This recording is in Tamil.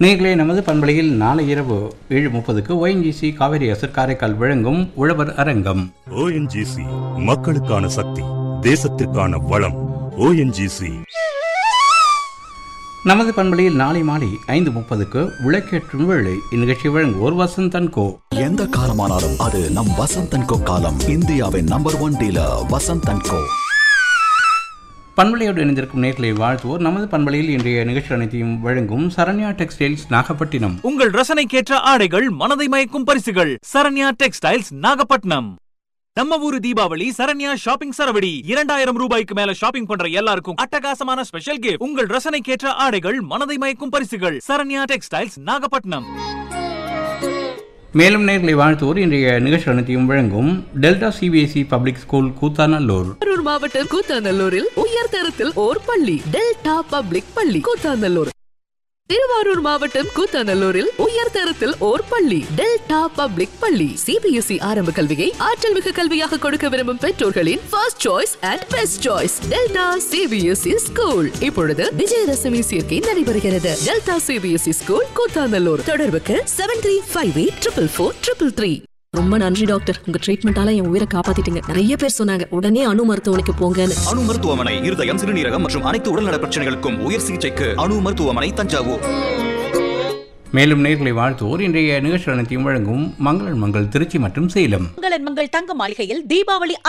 நீங்களே நமது பண்பலையில் நாளை இரவு ஏழு முப்பதுக்கு ஒய்என்ஜிசி காவேரி அசர் காரைக்கால் வழங்கும் உழவர் அரங்கம் ஓஎன்ஜிசி மக்களுக்கான சக்தி தேசத்திற்கான வளம் ஓஎன்ஜிசி நமது பண்பலையில் நாளை மாலை ஐந்து முப்பதுக்கு விளக்கேற்றும் வேளை இந்நிகழ்ச்சி வழங்குவோர் வசந்தன் கோ எந்த காலமானாலும் அது நம் வசந்தன் கோ காலம் இந்தியாவின் number one dealer Vasanthan Co பண்பலையோடு இணைந்திருக்கும் நேர்களை வாழ்த்துவோர் நமது பண்பலையில் இன்றைய நிகழ்ச்சி அனைத்தையும் வழங்கும் சரண்யா டெக்ஸ்டைல்ஸ் நாகப்பட்டினம் உங்கள் ரசனைக்கேற்ற ஆடைகள் மனதை மயக்கும் பரிசுகள் சரண்யா டெக்ஸ்டைல்ஸ் நாகப்பட்டினம் நம்ம ஊரு தீபாவளி சரண்யா ஷாப்பிங் சரவடி இரண்டாயிரம் ரூபாய்க்கு மேல ஷாப்பிங் பண்ற எல்லாருக்கும் அட்டகாசமான ஸ்பெஷல் கிஃப்ட் உங்கள் ரசனைக்கேற்ற ஆடைகள் மனதை மயக்கும் பரிசுகள் சரண்யா டெக்ஸ்டைல்ஸ் நாகப்பட்டினம் மேலும் நேர்களை வாழ்த்துவோர் இன்றைய நிகழ்ச்சி அனைத்தையும் வழங்கும் Delta CBSE public school Koothanallur Thiruvarur மாவட்டம் கூத்தாநல்லூரில் உயர்தரத்தில் ஓர் பள்ளி டெல்டா பப்ளிக் பள்ளி கூத்தாநல்லூர் திருவாரூர் மாவட்டம் கூத்தாநல்லூரில் உயர்தரத்தில் ஓர் பள்ளி டெல்டா பப்ளிக் பள்ளி சிபிஎஸ்இ ஆரம்ப கல்வியை ஆற்றல் மிகு கல்வியாக கொடுக்க விரும்பும் பெற்றோர்களின் first choice and best choice Delta CBSE school இப்பொழுது விஜயதசமி சேர்க்கை நடைபெறுகிறது டெல்டா சிபிஎஸ்இ ஸ்கூல் கூத்தாநல்லூர் தொடர்புக்கு seven three five eight triple four triple three ரொம்ப நன்றி டாக்டர் உங்க ட்ரீட்மெண்டால என் உயிரை காப்பாத்திட்டீங்க நிறைய பேர் சொன்னாங்க உடனே அணு மருத்துவமனைக்கு போங்கன்னு அணு மருத்துவமனை இருதயம் சிறுநீரகம் மற்றும் அனைத்து உடல்நல பிரச்சனைகளுக்கும் உயர் சிகிச்சைக்கு அணு மருத்துவமனை தஞ்சாவூர் மேலும் நேர்களை வாழ்த்துவோர் இன்றைய நிகழ்ச்சி அனைத்தையும் வழங்கும் மங்களன் மங்கள் திருச்சி மற்றும் சேலம் மங்களன் மங்கள் தங்க மாளிகையில் தீபாவளி